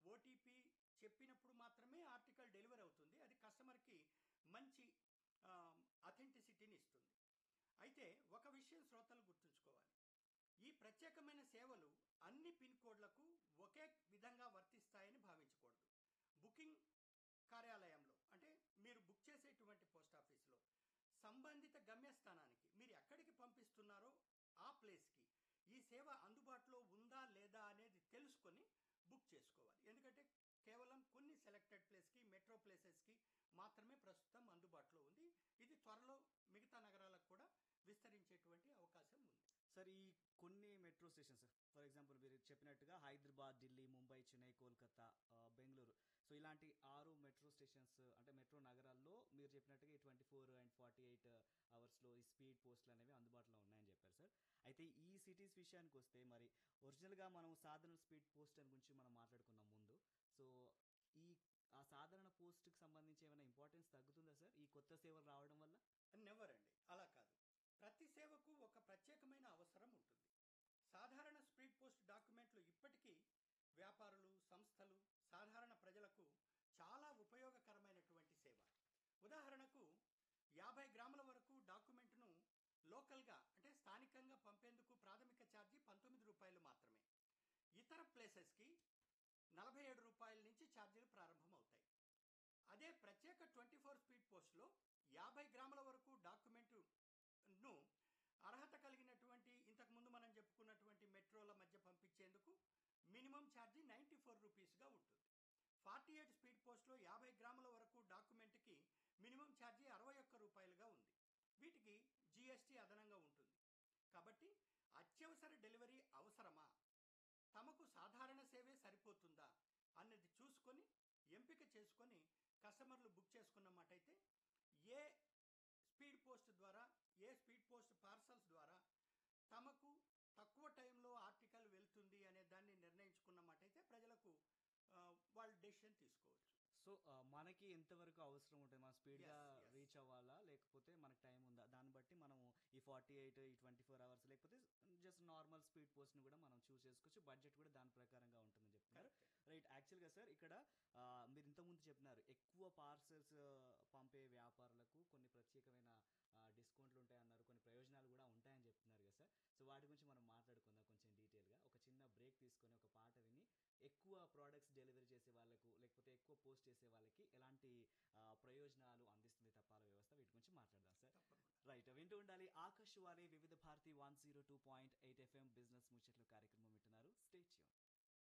OTP చెప్పినప్పుడు మాత్రమే article delivery అవుతుంది అది కస్టమర్కి మంచి అథెంటిసిటీని ఇస్తుంది అయితే ఒక విషయం శ్రోతలు గుర్తుంచుకోవాలి ఈ ప్రత్యేకమైన సేవలు అన్ని పిన్ కోడ్లకు ఒకే విధంగా వర్తిస్తాయని భావించకూడదు బుకింగ్ కార్యాలయంలో అంటే మీరు బుక్ చేసేటువంటి పోస్ట్ ఆఫీస్లో సంబంధిత గమ్యస్థానానికి మీరు ఎక్కడికి పంపిస్తున్నారో ఆ ప్లేస్కి ఈ సేవ అందుబాటులో ఉందా లేదా అనేది తెలుసుకొని బుక్ చేసుకోవాలి ఎందుకంటే కేవలం కొన్ని సెలెక్టెడ్ ప్లేస్కి మెట్రో ప్లేసెస్కి మాత్రమే ప్రస్తుతం అందుబాటులో ఉంది ఇది త్వరలో మిగతా నగరాలకు కూడా విస్తరించేటువంటి అవకాశం ఉంది సార్ ఈ కొన్ని మెట్రో స్టేషన్స్ ఫర్ ఎగ్జాంపుల్ మీరు చెప్పినట్టుగా హైదరాబాద్ ఢిల్లీ ముంబై చెన్నై కోల్కతా ఆ, బెంగళూరు సో ఇలాంటి ఆరు మెట్రో స్టేషన్స్ అంటే మెట్రో నగరాల్లో మీరు చెప్పినట్టుగా ఈ twenty four and forty eight అవర్స్లో ఈ స్పీడ్ పోస్టులు అనేవి అందుబాటులో ఉన్నాయని చెప్పారు సార్ అయితే ఈ సిటీస్ విషయానికి వస్తే మరి ఒరిజినల్గా మనం సాధారణ స్పీడ్ పోస్ట్ అని గురించి మనం మాట్లాడుకున్నాం ముందు సో ఈ ఆ సాధారణ పోస్ట్కి సంబంధించి ఏమైనా ఇంపార్టెన్స్ తగ్గుతుందా సార్ ఈ కొత్త సేవలు రావడం వల్ల నెవర్ అండి అలా కాదు ప్రతి సేవకు ఒక ప్రత్యేకమైన అవసరం ఉంటుంది సాధారణ స్పీడ్ పోస్ట్ డాక్యుమెంట్లు ఇప్పటికీ వ్యాపారులు సంస్థలు సాధారణ ప్రజలకు చాలా ఉపయోగకరమైనటువంటి సేవ ఉదాహరణకు యాభై గ్రాముల వరకు డాక్యుమెంట్ను లోకల్గా అంటే స్థానికంగా పంపేందుకు ప్రాథమిక ఛార్జీ పంతొమ్మిది రూపాయలు మాత్రమే ఇతర ప్లేసెస్కి నలభై ఏడు రూపాయల నుంచి ఛార్జీలు ప్రారంభమవుతాయి అదే ప్రత్యేక ట్వంటీ ఫోర్ స్పీడ్ పోస్ట్లో యాభై గ్రాముల వరకు డాక్యుమెంట్ను అర్హత కలిగినటువంటి ఇంతకు ముందు మనం చెప్పుకున్నటువంటి మెట్రోల మధ్య పంపించేందుకు మినిమం ఛార్జీ నైంటీ ఫోర్ రూపీస్గా ఉంటుంది ఫార్టీ ఎయిట్ స్పీడ్ పోస్ట్లో యాభై గ్రాముల వరకు డాక్యుమెంట్కి మినిమం ఛార్జీ అరవై ఒక్క రూపాయలుగా ఉంది వీటికి జీఎస్టీ అదనంగా ఉంటుంది కాబట్టి అత్యవసర డెలివరీ అవసరమా తమకు సాధారణ సేవే సరిపోతుందా అన్నది చూసుకొని ఎంపిక చేసుకొని కస్టమర్లు బుక్ చేసుకున్నమాటైతే ఏ స్పీడ్ పోస్ట్ ద్వారా ఏ స్పీడ్ పోస్ట్ పార్సల్స్ ద్వారా తమకు తక్కువ టైంలో ఆర్టికల్ వెళ్తుంది అనే దాన్ని నిర్ణయించుకున్నమాటైతే ప్రజలకు ఆ, వాళ్ళు డెసిషన్ తీసుకోవచ్చు సో ఆ, మనకి ఎంతవరకు అవసరం ఉంటుంది మనం స్పీడ్గా Yes, yes. రీచ్ అవ్వాలా లేకపోతే మనకి టైం ఉందా దాన్ని బట్టి మనము ఈ ఫార్టీ ఎయిట్ ఈ ట్వంటీ ఫోర్ అవర్స్ లేకపోతే జస్ట్ నార్మల్ స్పీడ్ పోస్ట్ని కూడా మనం చూస్ చేసుకోవచ్చు బడ్జెట్ కూడా దాని ప్రకారంగా ఉంటుందని చెప్తున్నారు రైట్ యాక్చువల్గా సార్ ఇక్కడ ఆ, మీరు ఇంతకుముందు చెప్పినారు ఎక్కువ పార్సల్స్ పంపే వ్యాపారులకు కొన్ని ప్రత్యేకమైన డిస్కౌంట్లు ఉంటాయన్నారు కొన్ని ప్రయోజనాలు కూడా ఉంటాయని చెప్తున్నారు కదా సార్ సో వాటి గురించి మనం మాట్లాడుకుందాం కొంచెం డీటెయిల్గా ఒక చిన్న బ్రేక్ తీసుకొని ఒక పాట విని ఎక్కువ ప్రోడక్ట్స్ డెలివరీ చేసే వాళ్ళకు లేకపోతే ఎక్కువ పోస్ట్ చేసే వాళ్ళకి ఎలాంటి ఆ, ప్రయోజనాలు అందిస్తుంది తపాలా వ్యవస్థ వీటి గురించి మాట్లాడదాం సార్ తప్పకుండా రైట్ వింటూ ఉండాలి Akashvani Vividh Bharati one zero two point eight FM